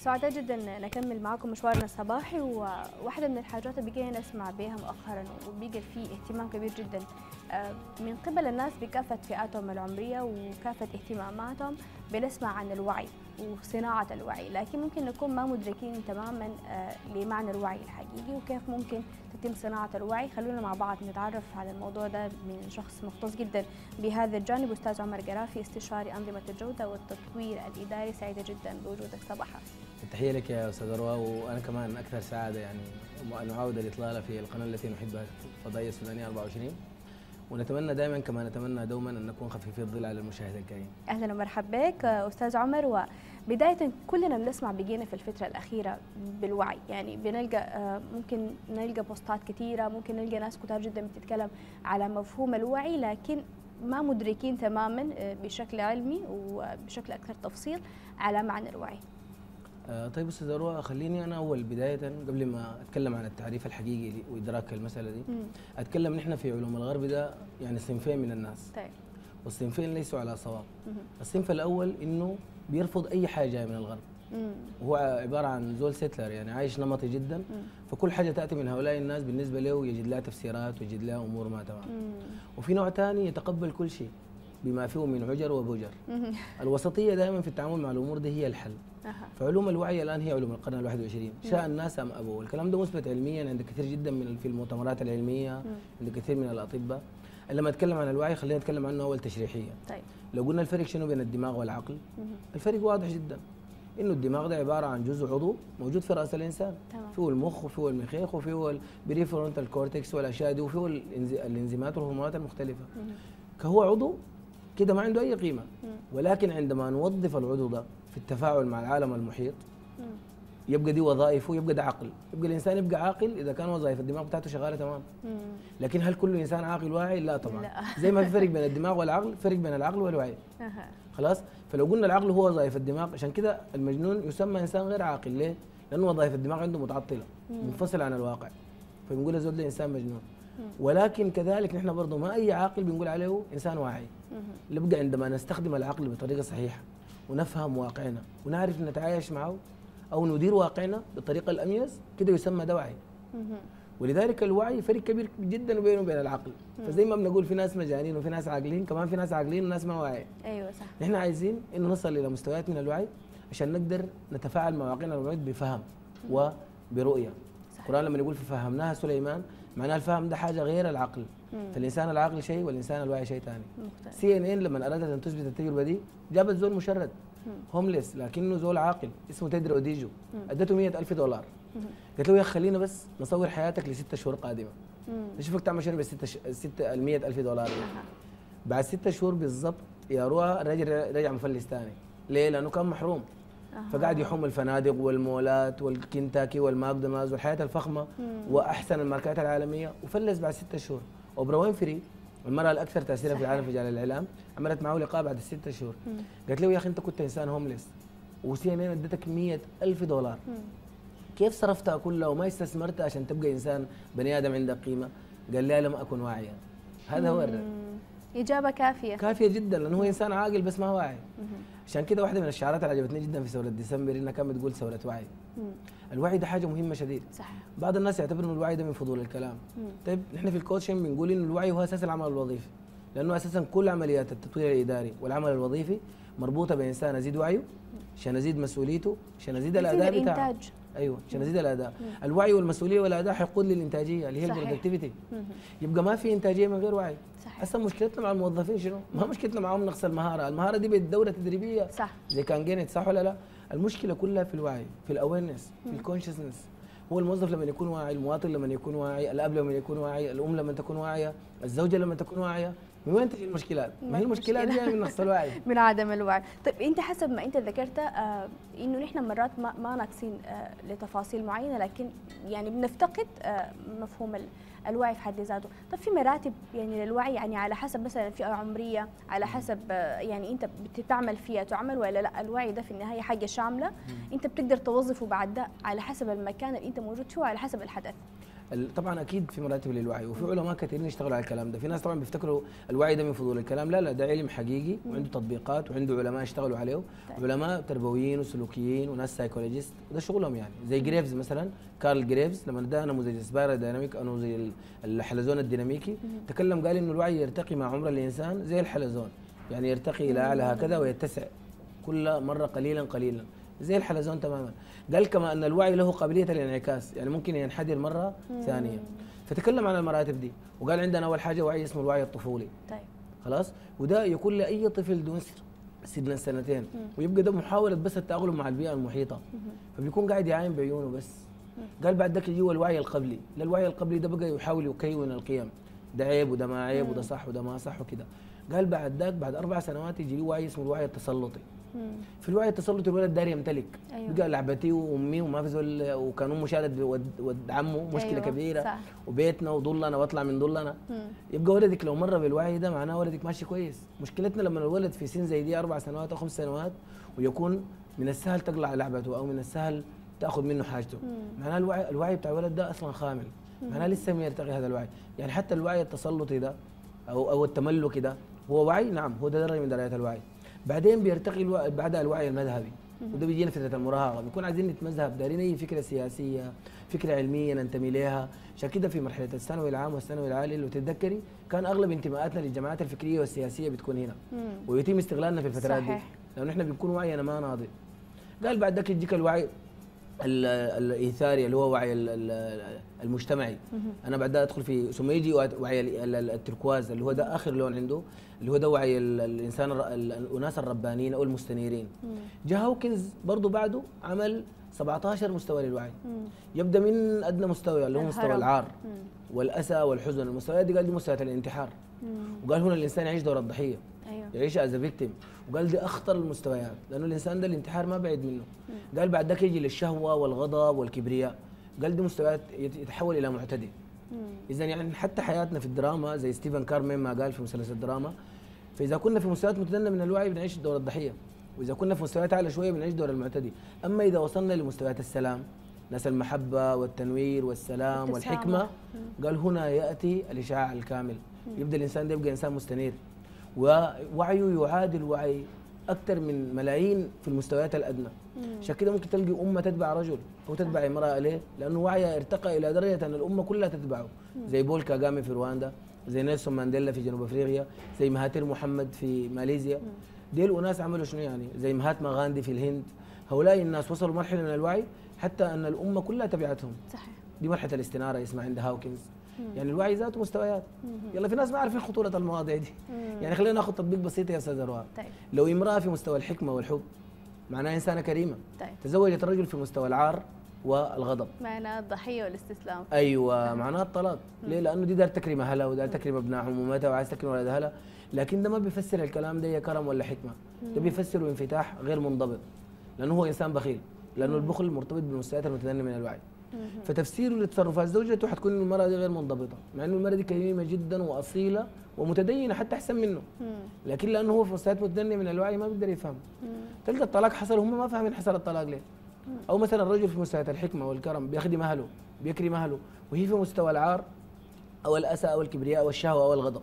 سعداء جدا نكمل معكم مشوارنا الصباحي وواحدة من الحاجات اللي بقينا نسمع بها مؤخرا وبقى في اهتمام كبير جدا آه، من قبل الناس بكافة فئاتهم العمرية وكافة اهتماماتهم بنسمع عن الوعي وصناعة الوعي لكن ممكن نكون ما مدركين تماما آه، لمعنى الوعي الحقيقي وكيف ممكن تتم صناعة الوعي خلونا مع بعض نتعرف على الموضوع ده من شخص مختص جدا بهذا الجانب أستاذ عمر قرافي استشاري أنظمة الجودة والتطوير الإداري سعيدة جدا بوجودك صباحا تحية لك يا أستاذ أروى وأنا كمان أكثر سعادة يعني أن أعود الإطلالة في القناة التي نحبها فضائية السودانية 24 ونتمنى دائما كما نتمنى دوما ان نكون خفيفي الظل على المشاهد الكريم. اهلا ومرحبا بك استاذ عمر وبدايه كلنا بنسمع بقينا في الفتره الاخيره بالوعي يعني بنلقى آه، ممكن نلقى بوستات كثيره ممكن نلقى ناس كثار جدا بتتكلم على مفهوم الوعي لكن ما مدركين تماما آه، بشكل علمي وبشكل اكثر تفصيل على معنى الوعي. آه طيب استاذ اروى خليني انا اول بدايه قبل ما اتكلم عن التعريف الحقيقي وادراك المساله دي مم. اتكلم نحن في علوم الغرب ده يعني صنفين من الناس طيب والصنفين ليسوا على صواب الصنف الاول انه بيرفض اي حاجه جايه من الغرب مم. وهو عباره عن زول سيتلر يعني عايش نمطي جدا مم. فكل حاجه تاتي من هؤلاء الناس بالنسبه له يجد لها تفسيرات ويجد لها امور ما تمام وفي نوع ثاني يتقبل كل شيء بما فيه من عجر وبجر الوسطيه دائما في التعامل مع الامور دي هي الحل فعلوم الوعي الان هي علوم القرن ال 21 شاء الناس ام ابوا الكلام ده مثبت علميا عند كثير جدا من في المؤتمرات العلميه عند كثير من الاطباء لما اتكلم عن الوعي خلينا نتكلم عنه اول تشريحيا طيب لو قلنا الفرق شنو بين الدماغ والعقل الفرق واضح جدا انه الدماغ ده عباره عن جزء عضو موجود في راس الانسان تمام. فيه المخ وفيه المخيخ وفيه البريفرونتال كورتكس والاشياء دي وفيه الانزيمات والهرمونات المختلفه كهو عضو كده ما عنده اي قيمه ولكن عندما نوظف العضو ده في التفاعل مع العالم المحيط يبقى دي وظائفه يبقى ده عقل يبقى الانسان يبقى عاقل اذا كان وظائف الدماغ بتاعته شغاله تمام لكن هل كل انسان عاقل واعي لا طبعا لا. زي ما في فرق بين الدماغ والعقل فرق بين العقل والوعي خلاص فلو قلنا العقل هو وظائف الدماغ عشان كده المجنون يسمى انسان غير عاقل ليه لانه وظائف الدماغ عنده متعطله منفصله عن الواقع فبنقول الزول ده انسان مجنون ولكن كذلك نحن برضه ما اي عاقل بنقول عليه انسان واعي يبقى عندما نستخدم العقل بطريقه صحيحه ونفهم واقعنا ونعرف نتعايش معه او ندير واقعنا بالطريقه الاميز كده يسمى ده وعي ولذلك الوعي فرق كبير جدا بينه وبين العقل فزي ما بنقول في ناس مجانين وفي ناس عاقلين كمان في ناس عاقلين وناس ما واعي ايوه صح نحن عايزين انه نصل الى مستويات من الوعي عشان نقدر نتفاعل مع واقعنا الموعد بفهم وبرؤيه القران لما يقول ففهمناها سليمان معناها الفهم ده حاجه غير العقل مم. فالانسان العاقل شيء والانسان الواعي شيء ثاني سي ان ان لما ارادت ان تثبت التجربه دي جابت زول مشرد هومليس لكنه زول عاقل اسمه تيدري اوديجو ادته 100000 دولار قالت له يا اخي خلينا بس نصور حياتك لست شهور قادمه نشوفك تعمل شنو بالستة ش... ستة ال 100000 دولار دي. بعد ستة شهور بالضبط يا روى الرجل رجع مفلس ثاني ليه؟ لانه كان محروم فقاعد يحوم الفنادق والمولات والكنتاكي والماكدونالدز والحياه الفخمه مم. واحسن الماركات العالميه وفلس بعد ستة شهور اوبرا وينفري المرأة الأكثر تأثيرا في العالم في مجال الإعلام عملت معه لقاء بعد ستة شهور قالت له يا أخي أنت كنت إنسان هومليس وسي ان ادتك 100 ألف دولار مم. كيف صرفتها كلها وما استثمرتها عشان تبقى إنسان بني آدم عندك قيمة قال لي لم أكن واعيا هذا هو الرد إجابة كافية كافية جدا لأنه هو إنسان عاقل بس ما واعي عشان كده واحدة من الشعارات اللي عجبتني جدا في ثورة ديسمبر إنها كانت بتقول ثورة وعي الوعي ده حاجة مهمة شديد صح بعض الناس يعتبروا إن الوعي ده من فضول الكلام مم. طيب نحن في الكوتشنج بنقول إن الوعي هو أساس العمل الوظيفي لأنه أساسا كل عمليات التطوير الإداري والعمل الوظيفي مربوطة بإنسان أزيد وعيه عشان أزيد مسؤوليته عشان أزيد الأداء بتاعه ايوه عشان ازيد الاداء الوعي والمسؤوليه والاداء حيقود للانتاجيه اللي هي البرودكتيفيتي يبقى ما في انتاجيه من غير وعي صحيح هسه مشكلتنا مع الموظفين شنو؟ ما مشكلتنا معهم نقص المهاره، المهاره دي بالدوره تدريبيه صح زي كان جينت صح ولا لا؟ المشكله كلها في الوعي، في الاويرنس، في الكونشسنس هو الموظف لما يكون واعي، المواطن لما يكون واعي، الاب لما يكون واعي، الام لما تكون واعيه، الزوجه لما تكون واعيه، من وين تجي المشكلات؟ ما هي المشكلات دي من نقص الوعي من عدم الوعي، طيب انت حسب ما انت ذكرت آه انه نحن مرات ما, ما ناقصين آه لتفاصيل معينه لكن يعني بنفتقد آه مفهوم الوعي في حد ذاته، طب في مراتب يعني للوعي يعني على حسب مثلا فئه عمريه، على حسب آه يعني انت بتعمل فيها تعمل ولا لا، الوعي ده في النهايه حاجه شامله انت بتقدر توظفه بعد ده على حسب المكان اللي انت موجود فيه وعلى حسب الحدث. طبعا اكيد في مراتب للوعي وفي علماء كثيرين يشتغلوا على الكلام ده في ناس طبعا بيفتكروا الوعي ده من فضول الكلام لا لا ده علم حقيقي وعنده تطبيقات وعنده علماء يشتغلوا عليه طيب. علماء تربويين وسلوكيين وناس سايكولوجيست ده شغلهم يعني زي جريفز مثلا كارل جريفز لما ده نموذج سبايرا ديناميك او نموذج الحلزون الديناميكي تكلم قال انه الوعي يرتقي مع عمر الانسان زي الحلزون يعني يرتقي الى اعلى هكذا ويتسع كل مره قليلا قليلا زي الحلزون تماما قال كما ان الوعي له قابليه الانعكاس يعني ممكن ينحدر مره ثانيه فتكلم عن المراتب دي وقال عندنا اول حاجه وعي اسمه الوعي الطفولي طيب خلاص وده يكون لاي طفل دون سن سنتين ويبقى ده محاوله بس التاقلم مع البيئه المحيطه فبيكون قاعد يعاين بعيونه بس قال بعد ذاك يجي الوعي القبلي لا الوعي القبلي ده بقى يحاول يكون القيم ده عيب وده ما عيب وده صح وده ما صح وكده قال بعد ذاك بعد اربع سنوات يجي له وعي اسمه الوعي التسلطي في الوعي التسلطي الولد داري يمتلك أيوة. بقى لعبتي وامي وما في زول وكان امه شالت ود عمه مشكله أيوة. كبيره صح. وبيتنا وضلنا واطلع من ضلنا يبقى ولدك لو مر بالوعي ده معناه ولدك ماشي كويس مشكلتنا لما الولد في سن زي دي اربع سنوات او خمس سنوات ويكون من السهل تقلع لعبته او من السهل تاخذ منه حاجته معناه الوعي الوعي بتاع الولد ده اصلا خامل معناه لسه ما يرتقي هذا الوعي يعني حتى الوعي التسلطي ده او او التملكي ده هو وعي نعم هو ده درجه من درجات الوعي بعدين بيرتقي الو... بعدها الوعي المذهبي وده بيجينا فتره المراهقه بنكون عايزين نتمذهب دارين اي فكره سياسيه فكره علميه ننتمي لها عشان كده في مرحله الثانوي العام والثانوي العالي لو تتذكري كان اغلب انتماءاتنا للجماعات الفكريه والسياسيه بتكون هنا مم. ويتم استغلالنا في الفترات صحيح. دي لانه احنا بنكون وعينا ما ناضي قال بعد ذاك يجيك الوعي الايثاري اللي هو وعي المجتمعي انا بعدها ادخل في ثم يجي وعي التركواز اللي هو ده اخر لون عنده اللي هو ده وعي الانسان الاناس الربانيين او المستنيرين جاء هوكنز برضه بعده عمل 17 مستوى للوعي يبدا من ادنى مستوى اللي هو مستوى العار والاسى والحزن المستويات دي قال دي مستويات الانتحار وقال هنا الانسان يعيش دور الضحيه أيوه. يعيش از فيكتيم وقال دي اخطر المستويات لانه الانسان ده الانتحار ما بعيد منه مم. قال بعد ذاك يجي للشهوه والغضب والكبرياء قال دي مستويات يتحول الى معتدي اذا يعني حتى حياتنا في الدراما زي ستيفن كارمين ما قال في مسلسل الدراما فاذا كنا في مستويات متدنيه من الوعي بنعيش دور الضحيه واذا كنا في مستويات اعلى شويه بنعيش دور المعتدي اما اذا وصلنا لمستويات السلام ناس المحبه والتنوير والسلام والحكمه قال هنا ياتي الاشعاع الكامل يبدا الانسان ده يبقى انسان مستنير ووعيه يعادل وعي اكثر من ملايين في المستويات الادنى عشان كده ممكن تلقي امه تتبع رجل او تتبع امراه ليه؟ لانه وعيها ارتقى الى درجه ان الامه كلها تتبعه زي بول كاغامي في رواندا زي نيلسون مانديلا في جنوب افريقيا زي مهاتير محمد في ماليزيا ديل اناس عملوا شنو يعني زي مهاتما غاندي في الهند هؤلاء الناس وصلوا مرحله من الوعي حتى ان الامه كلها تبعتهم صحيح دي مرحله الاستناره اسمها عند هاوكنز يعني الوعي ذاته مستويات يلا في ناس ما عارفين خطوره المواضيع دي يعني خلينا ناخذ تطبيق بسيط يا استاذ روان طيب. لو امراه في مستوى الحكمه والحب معناها انسانه كريمه طيب. تزوجت رجل في مستوى العار والغضب معناه الضحيه والاستسلام ايوه معناه الطلاق ليه لانه دي دار تكريم اهلها ودار تكريم ابنائهم ومتى وعايز تكريم ولد اهلها لكن ده ما بيفسر الكلام ده يا كرم ولا حكمه ده بيفسره انفتاح غير منضبط لانه هو انسان بخيل لانه البخل مرتبط بالمستويات المتدنيه من الوعي فتفسيره لتصرفات زوجته حتكون المراه دي غير منضبطه مع انه المراه دي كريمه جدا واصيله ومتدينه حتى احسن منه لكن لانه هو في مستويات متدنيه من الوعي ما بيقدر يفهم تلقى الطلاق حصل وهم ما فاهمين حصل الطلاق ليه او مثلا الرجل في مستويات الحكمه والكرم بيخدم اهله بيكرم اهله وهي في مستوى العار او الاسى او الكبرياء او الشهوه او الغضب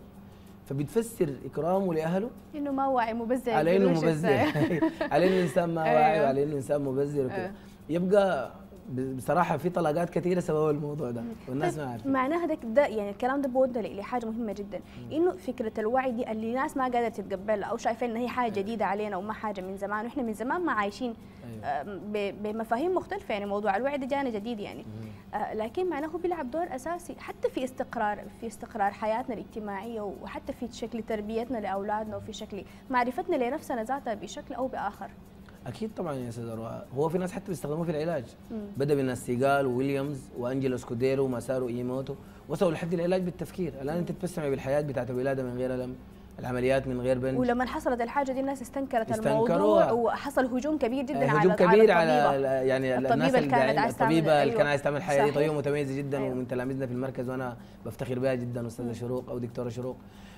فبتفسر اكرامه لاهله انه ما واعي مبذر على انه مبذر على انه انسان ما واعي وعلى أيوه. انه انسان مبذر وكذا أيوه. يبقى بصراحه في طلقات كثيره سبب الموضوع ده والناس ما عارفه معناها ده, ده يعني الكلام ده بودنا لحاجه مهمه جدا انه فكره الوعي دي اللي الناس ما قادره تتقبلها او شايفين ان هي حاجه أيوة. جديده علينا وما حاجه من زمان واحنا من زمان ما عايشين أيوة. بمفاهيم مختلفه يعني موضوع الوعي ده جانا جديد يعني آه لكن معناه هو بيلعب دور اساسي حتى في استقرار في استقرار حياتنا الاجتماعيه وحتى في شكل تربيتنا لاولادنا وفي شكل معرفتنا لنفسنا ذاتها بشكل او باخر اكيد طبعا يا استاذ هو في ناس حتى بيستخدموه في العلاج بدا من سيغال وويليامز وانجelo سكوديرو وماسارو ايموتو وصلوا لحد العلاج بالتفكير الان انت تتبسمي بالحياه بتاعت الولاده من غير الم العمليات من غير بنج ولما حصلت الحاجه دي الناس استنكرت الموضوع وحصل هجوم كبير جدا هجوم على كبير على, على يعني الطبيبه اللي كانت عايزه الطبيبه اللي كانت عايزه تعمل حياه طبيبه متميزه جدا أيوه. ومن تلاميذنا في المركز وانا بفتخر بها جدا استاذه شروق او دكتوره شروق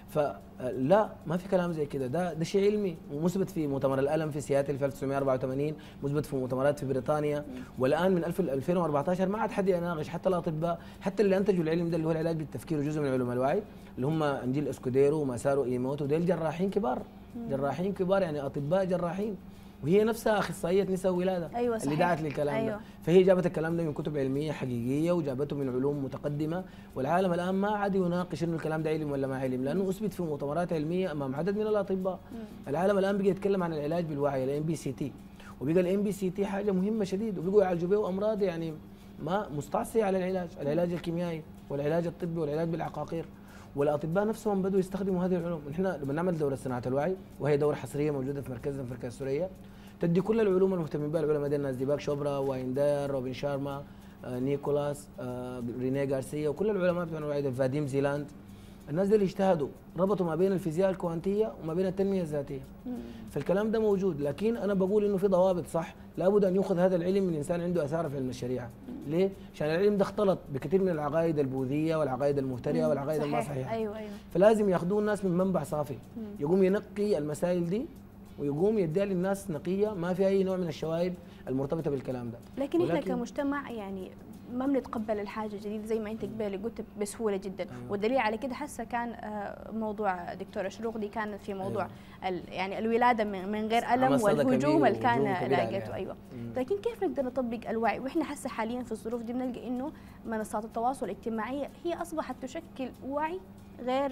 فلا ما في كلام زي كده ده ده شيء علمي ومثبت في مؤتمر الالم في سياتل في 1984 مثبت في مؤتمرات في بريطانيا والان من 2014 ما عاد حد يناقش حتى الاطباء حتى اللي انتجوا العلم ده اللي هو العلاج بالتفكير وجزء من علوم الوعي اللي هم انجيل اسكوديرو وماسارو ايموتو ديل جراحين كبار جراحين كبار يعني اطباء جراحين وهي نفسها اخصائيه نساء ولاده أيوة اللي دعت للكلام أيوة. ده فهي جابت الكلام ده من كتب علميه حقيقيه وجابته من علوم متقدمه والعالم الان ما عاد يناقش انه الكلام ده علم ولا ما علم لانه اثبت في مؤتمرات علميه امام عدد من الاطباء مم. العالم الان بقى يتكلم عن العلاج بالوعي الام بي سي تي وبقى الام بي سي تي حاجه مهمه شديد وبقوا يعالجوا به امراض يعني ما مستعصيه على العلاج العلاج الكيميائي والعلاج الطبي والعلاج بالعقاقير والاطباء نفسهم بدوا يستخدموا هذه العلوم نحن لما نعمل دوره صناعه الوعي وهي دوره حصريه موجوده في مركزنا في مركز سوريا تدي كل العلوم المهتمين بها العلماء دي الناس ديباك شوبرا وايندر روبن شارما آه نيكولاس آه رينيه غارسيا وكل العلماء بتوع الوعي فاديم زيلاند الناس دي اللي اجتهدوا ربطوا ما بين الفيزياء الكوانتيه وما بين التنميه الذاتيه فالكلام ده موجود لكن انا بقول انه في ضوابط صح لابد ان يؤخذ هذا العلم من انسان عنده اثار في علم الشريعه ليه عشان العلم ده اختلط بكثير من العقائد البوذيه والعقائد المهترئه والعقائد الما صحيحه أيوة أيوة. فلازم ياخذوه الناس من منبع صافي يقوم ينقي المسائل دي ويقوم يديها للناس نقيه ما في اي نوع من الشوائب المرتبطه بالكلام ده لكن احنا كمجتمع يعني ما بنتقبل الحاجه الجديده زي ما انت قبل قلت بسهوله جدا أيوة. والدليل على كده حاسه كان موضوع دكتوره شروق دي كانت في موضوع أيوة. يعني الولاده من غير الم والهجوم اللي كان لاقيته ايوه لكن كيف نقدر نطبق الوعي واحنا حاسه حاليا في الظروف دي بنلقى انه منصات التواصل الاجتماعي هي اصبحت تشكل وعي غير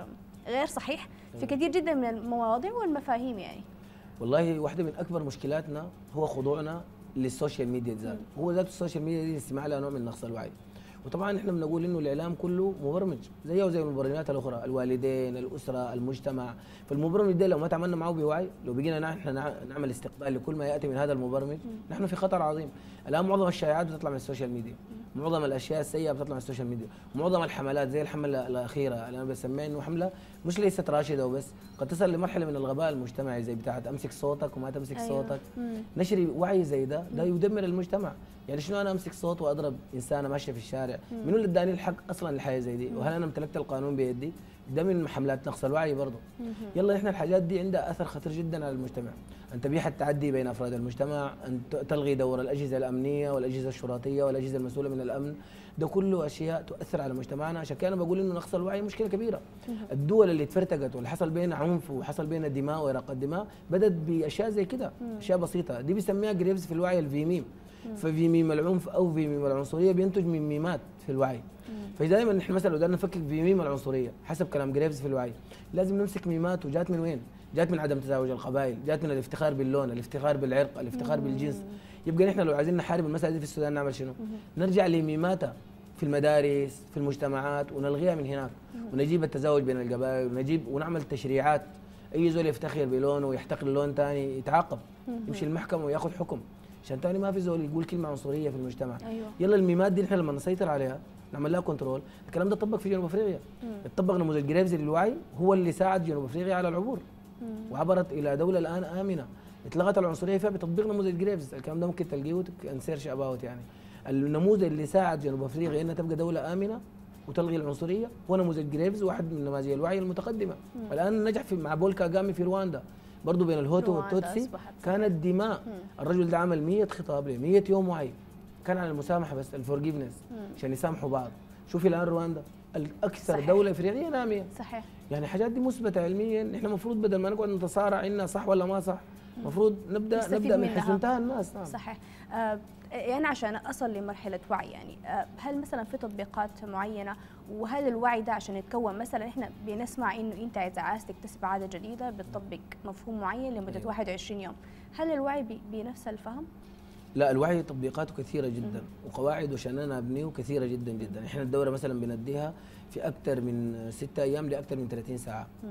غير صحيح في كثير جدا من المواضيع والمفاهيم يعني والله واحده من اكبر مشكلاتنا هو خضوعنا للسوشيال ميديا ذات هو ذات السوشيال ميديا دي استماع لها نوع من نقص الوعي وطبعا احنا بنقول انه الاعلام كله مبرمج زيه زي المبرمجات الاخرى الوالدين الاسره المجتمع فالمبرمج ده لو ما تعاملنا معه بوعي لو بقينا نحن نعمل استقبال لكل ما ياتي من هذا المبرمج نحن في خطر عظيم الان معظم الشائعات بتطلع من السوشيال ميديا معظم الاشياء السيئه بتطلع من السوشيال ميديا معظم الحملات زي الحمله الاخيره اللي انا بسميها انه حمله مش ليست راشده وبس قد تصل لمرحله من الغباء المجتمعي زي بتاعه امسك صوتك وما تمسك أيوة. صوتك مم. نشر وعي زي ده ده يدمر المجتمع يعني شنو انا امسك صوت واضرب انسانه ماشيه في الشارع منو اللي اداني الحق اصلا لحاجه زي دي وهل انا امتلكت القانون بيدي ده من حملات نقص الوعي برضه يلا احنا الحاجات دي عندها اثر خطير جدا على المجتمع ان تبيح التعدي بين افراد المجتمع ان تلغي دور الاجهزه الامنيه والاجهزه الشرطيه والاجهزه المسؤوله من الامن ده كله اشياء تؤثر على مجتمعنا عشان كده انا بقول انه نقص الوعي مشكله كبيره الدول اللي تفرتقت واللي حصل بينها عنف وحصل بينها دماء واراقه دماء بدات باشياء زي كده اشياء بسيطه دي بيسميها جريفز في الوعي الفيميم ففي ميم العنف او في ميم العنصريه بينتج من ميمات في الوعي فدائما نحن مثلا لو بدنا نفكك في ميم العنصريه حسب كلام جريفز في الوعي لازم نمسك ميمات وجات من وين؟ جات من عدم تزاوج القبائل، جات من الافتخار باللون، الافتخار بالعرق، الافتخار بالجنس يبقى نحن لو عايزين نحارب المسائل دي في السودان نعمل شنو؟ نرجع لميماتها في المدارس في المجتمعات ونلغيها من هناك ونجيب التزاوج بين القبائل ونجيب ونعمل تشريعات اي زول يفتخر بلونه ويحتقر لون ثاني يتعاقب يمشي المحكمه وياخذ حكم عشان ثاني ما في زول يقول كلمه عنصريه في المجتمع أيوة. يلا الميمات دي نحن لما نسيطر عليها نعمل لها كنترول الكلام ده طبق في جنوب افريقيا اتطبق نموذج جريفز للوعي هو اللي ساعد جنوب افريقيا على العبور مم. وعبرت الى دوله الان امنه اتلغت العنصريه فيها بتطبيق نموذج جريفز الكلام ده ممكن تلقيه وتنسيرش اباوت يعني النموذج اللي ساعد جنوب افريقيا انها تبقى دوله امنه وتلغي العنصريه هو نموذج جريفز واحد من نماذج الوعي المتقدمه مم. الان نجح في مع بول كاغامي في رواندا برضه بين الهوتو والتوتسي كانت دماء مم. الرجل ده عمل 100 خطاب ل 100 يوم وعي كان على المسامحه بس الفورجيفنس عشان يسامحوا بعض شوفي الان رواندا الاكثر صحيح. دوله افريقيه ناميه صحيح يعني حاجات دي مثبته علميا احنا المفروض بدل ما نقعد نتصارع انها صح ولا ما صح المفروض نبدا نبدا من حيث انتهى الناس نعم. صحيح آه يعني عشان اصل لمرحله وعي يعني آه هل مثلا في تطبيقات معينه وهل الوعي ده عشان يتكون مثلا احنا بنسمع انه انت اذا عايز تكتسب عاده جديده بتطبق مفهوم معين لمده أيوه. 21 يوم هل الوعي بنفس الفهم لا الوعي تطبيقاته كثيره جدا مم. وقواعد وشنانها ابنيه كثيره جدا جدا احنا الدوره مثلا بنديها في اكثر من ستة ايام لاكثر من 30 ساعه مم.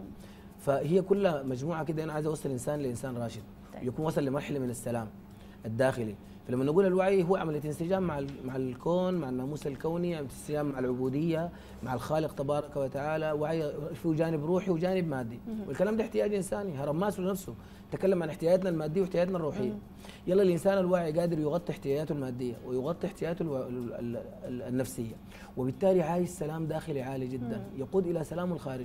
فهي كلها مجموعه كده انا عايز اوصل انسان لانسان راشد طيب. يكون وصل لمرحله من السلام الداخلي فلما نقول الوعي هو عمليه انسجام مع مع الكون مع الناموس الكوني عمليه انسجام مع العبوديه مع الخالق تبارك وتعالى وعي فيه جانب روحي وجانب مادي والكلام ده احتياج انساني هرم ماسلو نفسه تكلم عن احتياجاتنا الماديه واحتياجاتنا الروحيه يلا الانسان الواعي قادر يغطي احتياجاته الماديه ويغطي احتياجاته النفسيه وبالتالي عايش سلام داخلي عالي جدا يقود الى سلامه الخارجي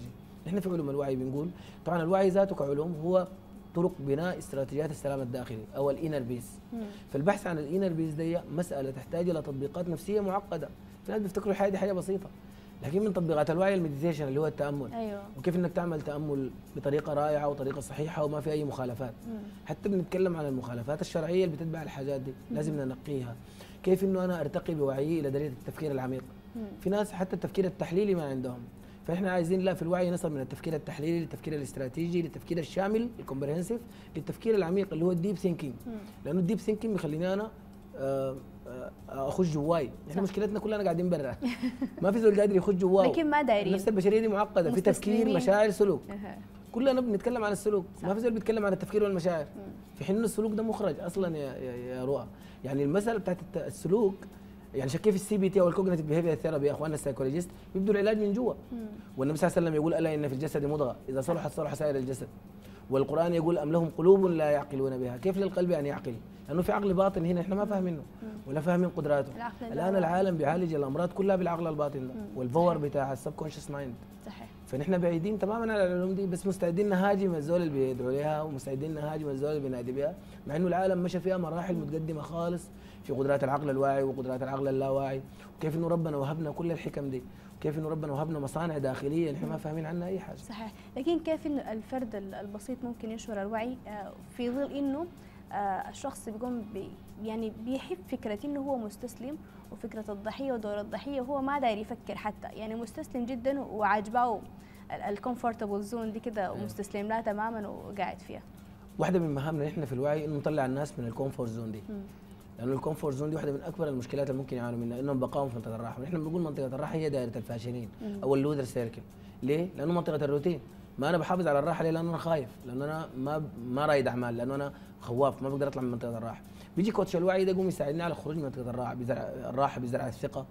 نحن في علوم الوعي بنقول طبعا الوعي ذاته كعلوم هو طرق بناء استراتيجيات السلام الداخلي او الانر بيس فالبحث عن الانر بيس دي مساله تحتاج الى تطبيقات نفسيه معقده في ناس بيفتكروا الحياه دي حاجه بسيطه لكن من تطبيقات الوعي المديتيشن اللي هو التامل أيوة. وكيف انك تعمل تامل بطريقه رائعه وطريقه صحيحه وما في اي مخالفات مم. حتى بنتكلم عن المخالفات الشرعيه اللي بتتبع الحاجات دي مم. لازم ننقيها كيف انه انا ارتقي بوعيي الى درجه التفكير العميق مم. في ناس حتى التفكير التحليلي ما عندهم فاحنا عايزين لا في الوعي نصل من التفكير التحليلي للتفكير الاستراتيجي للتفكير الشامل الكومبرهنسيف للتفكير العميق اللي هو الديب ثينكينج لانه الديب ثينكينج بيخليني انا آه، آه، اخش جواي احنا مشكلتنا كلنا قاعدين برا ما في زول قادر يخش جواه لكن ما دايرين نفس البشريه دي معقده في تفكير مشاعر سلوك كلنا بنتكلم عن السلوك صح. ما في زول بيتكلم عن التفكير والمشاعر في حين السلوك ده مخرج اصلا يا يا, يا رؤى يعني المساله بتاعت السلوك يعني عشان كيف السي بي تي او الكوجنيتيف بيهيفير ثيرابي يا اخواننا السايكولوجيست بيبدوا العلاج من جوا والنبي صلى الله عليه وسلم يقول الا ان في الجسد مضغه اذا صلحت صلح سائر الجسد والقران يقول ام لهم قلوب لا يعقلون بها كيف للقلب ان يعقل لانه في عقل باطن هنا احنا ما فاهمينه ولا فاهمين قدراته الان العالم بيعالج الامراض كلها بالعقل الباطن ده والباور بتاع السب كونشس مايند صحيح فنحن بعيدين تماما عن العلوم دي بس مستعدين نهاجم الزول اللي بيدعوا لها ومستعدين نهاجم الزول اللي بينادي بها مع انه العالم مشى فيها مراحل متقدمه خالص في قدرات العقل الواعي وقدرات العقل اللاواعي وكيف انه ربنا وهبنا كل الحكم دي وكيف انه ربنا وهبنا مصانع داخليه نحن ما فاهمين عنها اي حاجه صحيح لكن كيف انه الفرد البسيط ممكن ينشر الوعي آه، في ظل انه آه، الشخص بيقوم بي يعني بيحب فكره انه هو مستسلم وفكره الضحيه ودور الضحيه وهو ما داير يفكر حتى يعني مستسلم جدا وعاجباه الكومفورتبل زون دي كده أيوه. ومستسلم لها تماما وقاعد فيها واحده من مهامنا احنا في الوعي انه نطلع الناس من الكومفورت زون دي لانه الكومفورت زون دي واحده من اكبر المشكلات اللي ممكن يعانوا منها انهم بقاهم في منطقه الراحه ونحن بنقول منطقه الراحه هي دائره الفاشلين او اللودر سيركل ليه؟ لانه منطقه الروتين ما انا بحافظ على الراحه ليه؟ لانه انا خايف لانه انا ما ما رايد اعمال لانه انا خواف ما بقدر اطلع من منطقه الراحه بيجي كوتش الوعي ده يقوم يساعدني على الخروج من منطقه الراحه بزرع الراحه بزرع الثقه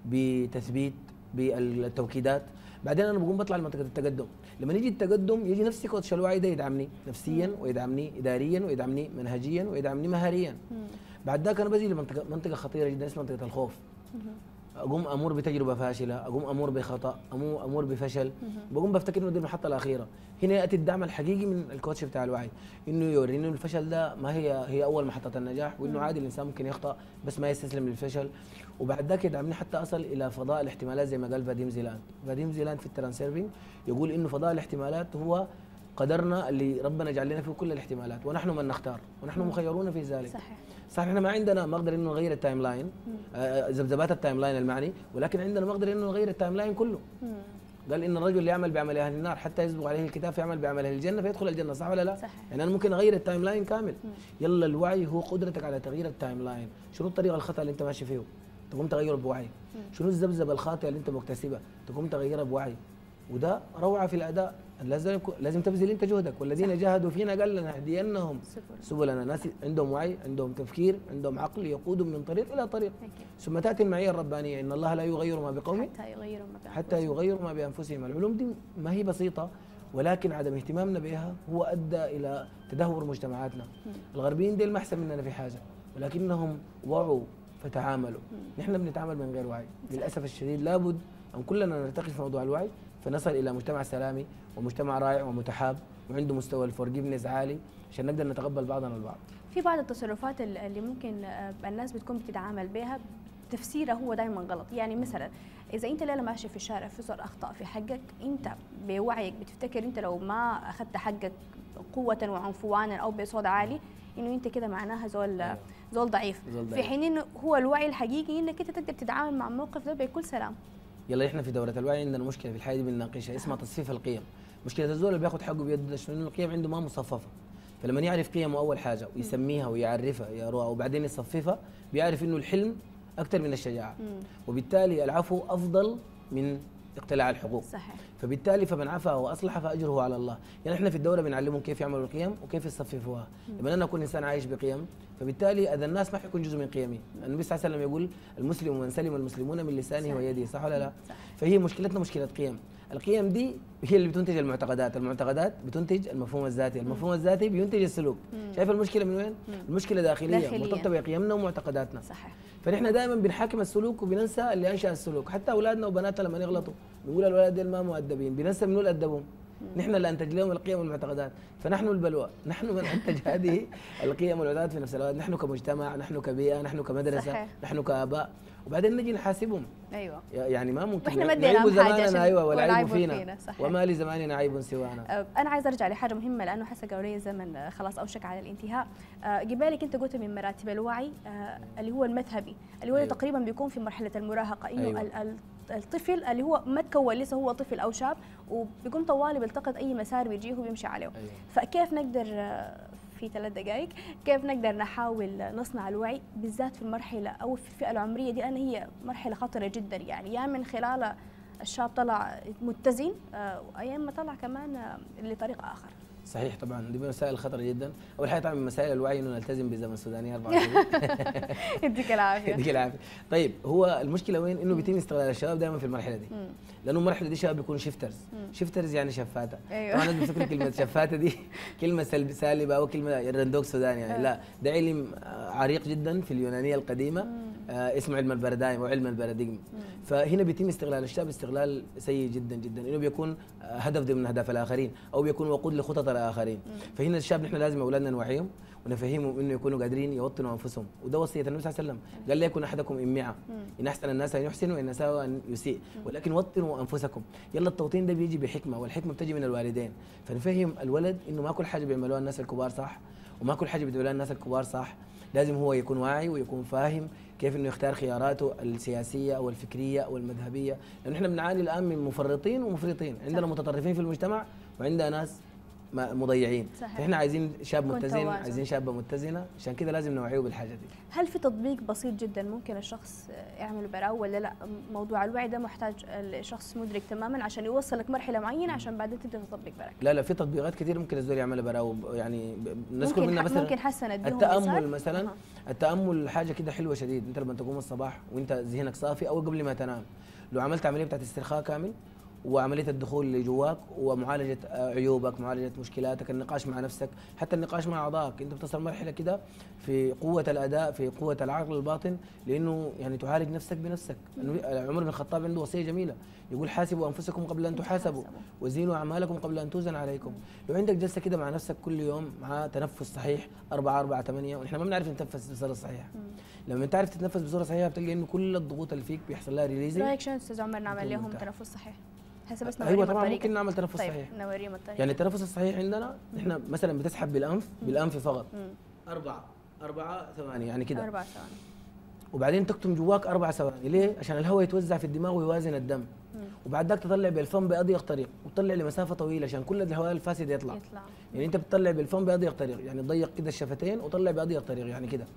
بتثبيت بالتوكيدات بعدين انا بقوم بطلع لمنطقه التقدم لما يجي التقدم يجي نفسي كوتش الوعي ده يدعمني نفسيا ويدعمني اداريا ويدعمني منهجيا ويدعمني مهاريا بعد ذاك انا بجي لمنطقه منطقه خطيره جدا اسمها منطقه الخوف اقوم امر بتجربه فاشله اقوم امر بخطا امور امر بفشل بقوم بفتكر انه دي المحطه الاخيره هنا ياتي الدعم الحقيقي من الكوتش بتاع الوعي انه يوريني انه الفشل ده ما هي هي اول محطه النجاح وانه عادي الانسان ممكن يخطا بس ما يستسلم للفشل وبعد ذاك يدعمني حتى اصل الى فضاء الاحتمالات زي ما قال فاديم زيلان فاديم زيلان في الترانسيرفينج يقول انه فضاء الاحتمالات هو قدرنا اللي ربنا جعل لنا فيه كل الاحتمالات ونحن من نختار ونحن مخيرون في ذلك صحيح صح احنا ما عندنا مقدر انه نغير التايم لاين آه ذبذبات التايم لاين المعني ولكن عندنا مقدر انه نغير التايم لاين كله مم. قال ان الرجل اللي يعمل بعمل اهل النار حتى يسبق عليه الكتاب فيعمل بعمل اهل الجنه فيدخل الجنه صح ولا لا؟ صح يعني انا ممكن اغير التايم لاين كامل مم. يلا الوعي هو قدرتك على تغيير التايم لاين شنو الطريقه الخطا اللي انت ماشي فيه تقوم تغيره بوعي شنو الذبذبه الخاطئه اللي انت مكتسبها تقوم تغيرها بوعي وده روعه في الاداء لازم لازم تبذل انت جهدك والذين صح. جاهدوا فينا قال لنهدينهم سبلنا ناس عندهم وعي عندهم تفكير عندهم عقل يقودهم من طريق الى طريق ثم تاتي المعيه الربانيه ان الله لا يغير ما بقوم حتى يغيروا ما بأنفسهم حتى يغيروا ما بانفسهم العلوم دي ما هي بسيطه ولكن عدم اهتمامنا بها هو ادى الى تدهور مجتمعاتنا الغربيين دي ما احسن مننا في حاجه ولكنهم وعوا فتعاملوا نحن بنتعامل من غير وعي للاسف الشديد لابد ان كلنا نرتقي في موضوع الوعي فنصل الى مجتمع سلامي ومجتمع رائع ومتحاب وعنده مستوى الفورجيفنس عالي عشان نقدر نتقبل بعضنا البعض. في بعض التصرفات اللي ممكن الناس بتكون بتتعامل بها تفسيرها هو دائما غلط، يعني مثلا اذا انت ليله ماشي في الشارع في صار اخطاء في حقك انت بوعيك بتفتكر انت لو ما اخذت حقك قوه وعنفوانا او بصوت عالي انه انت كده معناها زول أيوه. زول ضعيف. زول ضعيف في حين انه هو الوعي الحقيقي انك انت تقدر تتعامل مع الموقف ده بكل سلام. يلا احنا في دوره الوعي عندنا مشكله في الحياه دي بنناقشها اسمها تصفيف القيم مشكله الزول اللي بياخذ حقه بيده شنو القيم عنده ما مصففه فلما يعرف قيمه اول حاجه ويسميها ويعرفها يا روى وبعدين يصففها بيعرف انه الحلم اكثر من الشجاعه وبالتالي العفو افضل من اقتلاع الحقوق صحيح فبالتالي فمن عفا واصلح فاجره على الله يعني احنا في الدوره بنعلمهم كيف يعملوا القيم وكيف يصففوها لما انا اكون انسان عايش بقيم فبالتالي اذا الناس ما حيكون جزء من قيمي النبي صلى الله عليه وسلم يقول المسلم من سلم المسلمون من لسانه صحيح. ويده صح ولا لا صح. فهي مشكلتنا مشكله قيم القيم دي هي اللي بتنتج المعتقدات المعتقدات بتنتج المفهوم الذاتي المفهوم الذاتي بينتج السلوك شايف المشكله من وين المشكله داخليه, داخلية. مرتبطه بقيمنا ومعتقداتنا صحيح فنحن دائما بنحاكم السلوك وبننسى اللي انشا السلوك حتى اولادنا وبناتنا لما يغلطوا بنقول الولاد دول ما مؤدبين بننسى منو اللي ادبهم نحن اللي انتج لهم القيم والمعتقدات فنحن البلوى نحن من انتج هذه القيم والمعتقدات في نفس الوقت نحن كمجتمع نحن كبيئه نحن كمدرسه صحيح. نحن كاباء وبعدين نجي نحاسبهم ايوه يعني ما ممكن واحنا مدينا زماننا ايوه والعيب فينا, فينا. صحيح. وما لزماننا عيب سوانا انا عايز ارجع لحاجه مهمه لانه حسب قولي الزمن خلاص اوشك على الانتهاء قبالك انت قلت من مراتب الوعي اللي هو المذهبي اللي هو أيوة. تقريبا بيكون في مرحله المراهقه انه أيوة. الطفل اللي هو ما تكون لسه هو طفل او شاب وبيقوم طوالي بيلتقط اي مسار بيجيه وبيمشي عليه أيوة. فكيف نقدر في ثلاث دقائق كيف نقدر نحاول نصنع الوعي بالذات في المرحله او في الفئه العمريه دي لان هي مرحله خطره جدا يعني يا من خلال الشاب طلع متزن ايام ما طلع كمان لطريق اخر صحيح طبعا دي مسائل خطره جدا اول حاجه طبعا من مسائل الوعي انه نلتزم بزمن السودانيه 24 يديك العافيه يديك العافيه طيب هو المشكله وين انه بيتم استغلال الشباب دايما في المرحله دي لانه المرحله دي شباب بيكونوا شيفترز شيفترز يعني شفاته أيوه. طبعا الناس بتفكر كلمه شفاته دي كلمه سالبه او كلمه رندوق سوداني يعني لا ده علم عريق جدا في اليونانيه القديمه آه اسمه علم البرادايم او علم البراديم فهنا بيتم استغلال الشاب استغلال سيء جدا جدا انه بيكون هدف ضمن اهداف الاخرين او بيكون وقود لخطط الاخرين فهنا الشاب نحن لازم اولادنا نوعيهم ونفهمهم انه يكونوا قادرين يوطنوا انفسهم وده وصيه النبي صلى الله عليه وسلم قال ليكن احدكم امعه ان احسن الناس ان يحسن وان اساءوا ان يسيء ولكن وطنوا انفسكم يلا التوطين ده بيجي بحكمه والحكمه بتجي من الوالدين فنفهم الولد انه ما كل حاجه بيعملوها الناس الكبار صح وما كل حاجه بيعملوها الناس الكبار صح لازم هو يكون واعي ويكون فاهم كيف انه يختار خياراته السياسيه او الفكريه او المذهبيه لانه احنا بنعاني الان من مفرطين ومفرطين عندنا متطرفين في المجتمع وعندنا ناس مضيعين صحيح. فاحنا عايزين شاب متزن عايزين شابه متزنه عشان كده لازم نوعيه بالحاجه دي هل في تطبيق بسيط جدا ممكن الشخص يعمل براه ولا لا موضوع الوعي ده محتاج الشخص مدرك تماما عشان يوصلك مرحله معينه عشان بعدين تبدا تطبق براك لا لا في تطبيقات كثير ممكن الزول يعملها براه يعني نذكر منها مثلا ممكن حسن التامل مثلا أه. التامل حاجه كده حلوه شديد انت لما تقوم الصباح وانت ذهنك صافي او قبل ما تنام لو عملت عمليه بتاعت استرخاء كامل وعمليه الدخول اللي جواك ومعالجه عيوبك معالجه مشكلاتك النقاش مع نفسك حتى النقاش مع اعضائك انت بتصل مرحله كده في قوه الاداء في قوه العقل الباطن لانه يعني تعالج نفسك بنفسك عمر بن الخطاب عنده وصيه جميله يقول حاسبوا انفسكم قبل ان تحاسبوا وزينوا اعمالكم قبل ان توزن عليكم لو عندك جلسه كده مع نفسك كل يوم مع تنفس صحيح 4 4 8 ونحن ما بنعرف نتنفس بصوره صحيحه لما انت تعرف تتنفس بصوره صحيحه بتلقى انه كل الضغوط اللي فيك بيحصل لها ريليزنج رايك شلون استاذ عمر نعمل لهم تنفس صحيح هسه بس ايوه طبعا ممكن نعمل تنفس طيب صحيح نوريهم الطريقه يعني التنفس الصحيح عندنا احنا مثلا بتسحب بالانف بالانف فقط أربعة أربعة ثواني يعني كده أربعة ثواني وبعدين تكتم جواك أربع ثواني ليه؟ عشان الهواء يتوزع في الدماغ ويوازن الدم وبعد ذاك تطلع بالفم بأضيق طريق وتطلع لمسافة طويلة عشان كل الهواء الفاسد يطلع يطلع يعني أنت بتطلع بالفم بأضيق طريق يعني تضيق كده الشفتين وطلع بأضيق طريق يعني كده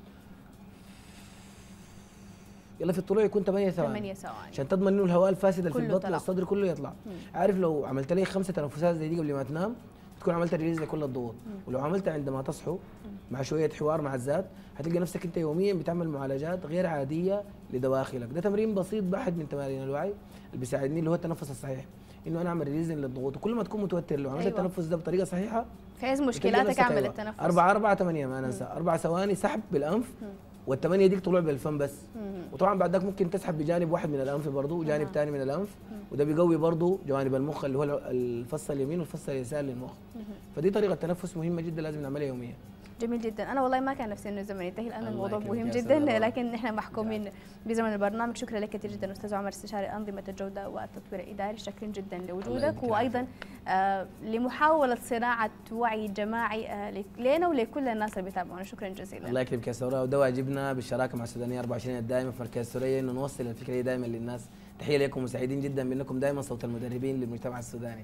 يلا في الطلوع يكون 8 ثواني 8 ثواني عشان تضمن انه الهواء الفاسد اللي في كله البطن طلع. والصدر كله يطلع مم. عارف لو عملت لي خمسه تنفسات زي دي قبل ما تنام تكون عملت ريليز لكل الضغوط ولو عملتها عندما تصحوا مع شويه حوار مع الذات هتلقى نفسك انت يوميا بتعمل معالجات غير عاديه لدواخلك ده تمرين بسيط بحت من تمارين الوعي اللي بيساعدني اللي هو التنفس الصحيح انه انا اعمل ريليز للضغوط وكل ما تكون متوتر لو عملت أيوة. التنفس ده بطريقه صحيحه في عز بتلقى مشكلاتك نفسك اعمل أيوة. التنفس أربعة أربعة ثمانية ما ننسى أربع ثواني سحب بالأنف والثمانية ديك طلوع بالفم بس مم. وطبعا بعد ذاك ممكن تسحب بجانب واحد من الانف برضه وجانب أها. ثاني من الانف وده بيقوي برضه جوانب المخ اللي هو الفص اليمين والفص اليسار للمخ فدي طريقه تنفس مهمه جدا لازم نعملها يوميا جميل جدا انا والله ما كان نفسي انه الزمن ينتهي لان الله الموضوع يكرمك مهم يا جدا أستاذة روعة. لكن نحن محكومين بزمن البرنامج شكرا لك كثير جدا استاذ عمر استشاري انظمه الجوده والتطوير الاداري شكرا جدا لوجودك يديك وايضا آه لمحاوله صناعه وعي جماعي آه لك- لنا ولكل الناس اللي بيتابعونا شكرا جزيلا الله يكرمك يا سوره وده واجبنا بالشراكه مع السودانيه 24 الدائمه في مركز سوريا انه نوصل الفكره دي دائما للناس تحيه لكم وسعيدين جدا بانكم دائما صوت المدربين للمجتمع السوداني